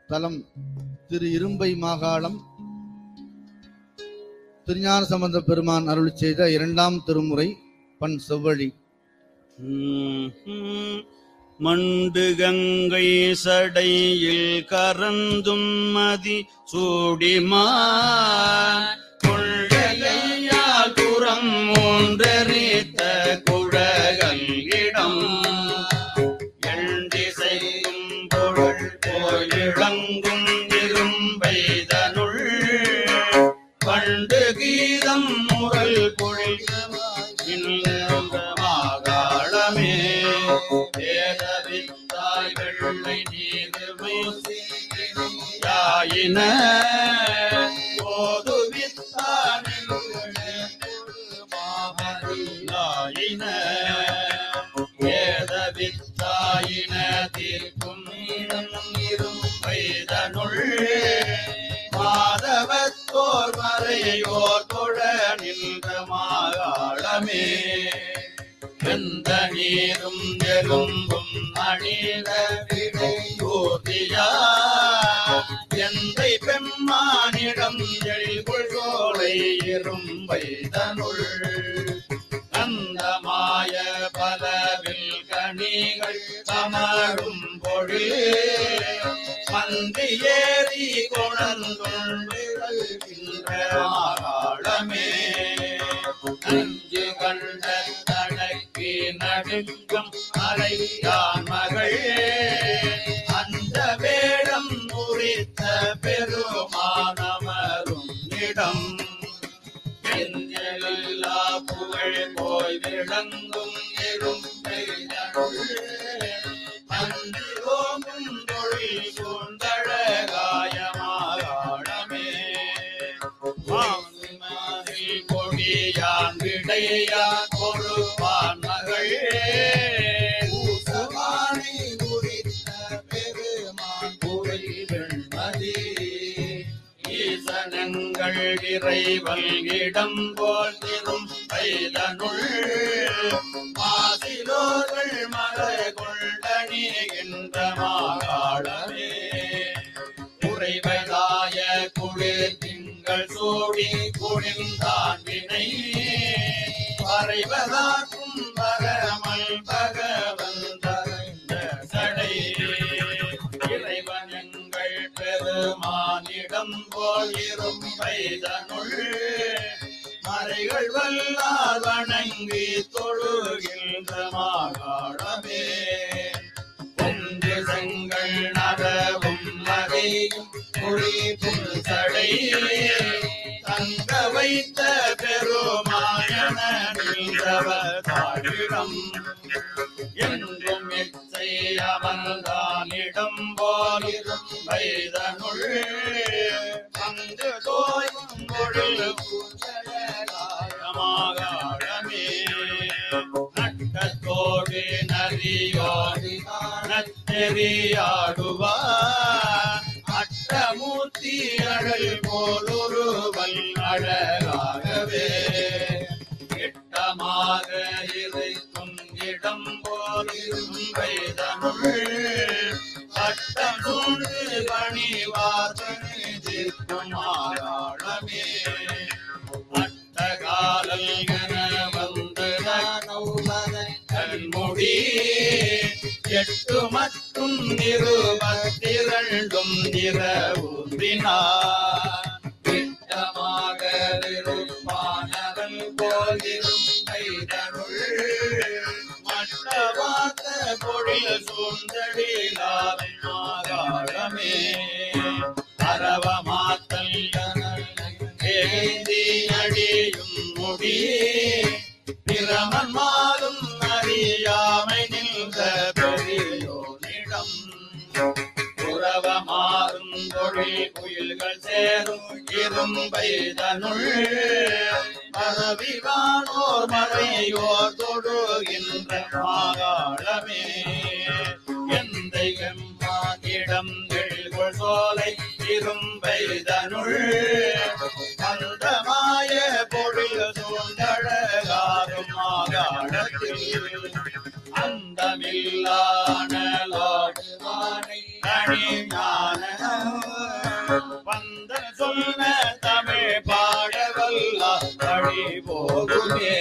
தலம் திரு இரும்பை மாகாளம் திருஞான சம்பந்த பெருமான் அருளி செய்த இரண்டாம் திருமுறை பண் செவ்வழி மண்டு கங்கை சடையில் கரந்தும் மதி சூடிமா கொள்ளையால் புறம் மூன்றறித்த குழகல் இடம் எண்டிசைக்கும் பொருள் போய் இழங்கும் இரும்பைதனுள் பண்டு கீதம் முரல் பொழிமாகாளமே வேதவித்தாய் வெள்ளை நீர்மை யாயின ஓதுவித்தாயின வேதவித்தாயின தீர்க்கும் இரும் வைதனுள் மாதவத்தோர் மறையோர் தொழ நின்ற மாகாளமே எந்த நீரும் எலும்பும் அணித விடையூர்தியா எந்தை பெம்மானிடம் எழில்கொள் சோலை இரும்பை தனுள் அந்த மாய பலவில் கனிகள் கமழும் பொழில் மந்தி ஏறி கொணர்ந்துள்ளிருக்கின்ற மாகாளமே அஞ்சு கண்ட தடக்கி நடுங்கும் அலையான் மகள் அந்த வேடம் முறித்த பெருமானமரும் இடம் எஞ்சலில்லா புகழ் போய் விளங்கும் எறும்பை அன்று ஓங்கும் தொழில் சூழ்ந்தழகாயமாகாளமே மாசில் கொடியான் விடையான் பொறுப்பான் மகள் ஊசமானி உரித்த பெருமான் புரை வெண்மதி ஈசனங்கள் இறைவல் இடம் போல் திரும் பைதனுள் மாசிலோர்கள் மலை கொண்டணிகின்ற மாகாளமே குறைவதாய குளிர் திங்கள் சூடி குளிர்ந்தான் வினை பறைவதாக்கும் பரமல் பகவன் தரைந்த சடை இறைவன் எங்கள் பெருமானிடம் போல் இரும் பைதனுள் மறைகள் வல்லார் வணங்கி தொழுகின்ற மாகாளமே ஒன்று செங்கல் நரவும் மறையும் மொழி புல்சடை தங்க வைத்த பெருமாயன நின்றவர் தாழிடம் என்றும் இச்சை அமர்ந்தானிடம் போலிரும் வைதனுள் அங்கு தோயும் பொழில் மாகாளமே நட்டத்தோடு நரியோடி நத்தெறியாடுவார் அட்டமூர்த்தி அழல் போலொருவல் அழகாகவே இட்டமாக இருக்கும் இடம் போலிரும் வைதனுள் பட்டம் சூழ்ந்து பணிவார்க்கும் மாறாளமே அட்டகாலல் என வந்து கண்முடி எட்டு மட்டும் இருபத்திரண்டும் நிறவுந்தினார் திட்டமாக இருப்பானவன் போதிரும் கைதருள் மட்டவாக்க பொழில் சூழ்ந்தடிலாவின் மாகாளமே அரவமாத்தல் ஏந்தி அடியும் முடி பிரமன் மாலும் அறியாமை நின்ற பெரியோனிடம் புறவ மாறும் தொழில் குயில்கள் சேரும் இரும்பைதனுள் பரவிவானோர் மறையோர் தொடுகின்ற மாகாளமே எந்தை எம்மானிடம் எழில்கொள் சோலை இரும்பைதனுள் அந்தமாய பொழில் சூழ்ந்தழகாரும் மாகாணத்தில் அந்தமில்லான லாடுவானை அணிஞான வழி போகுமே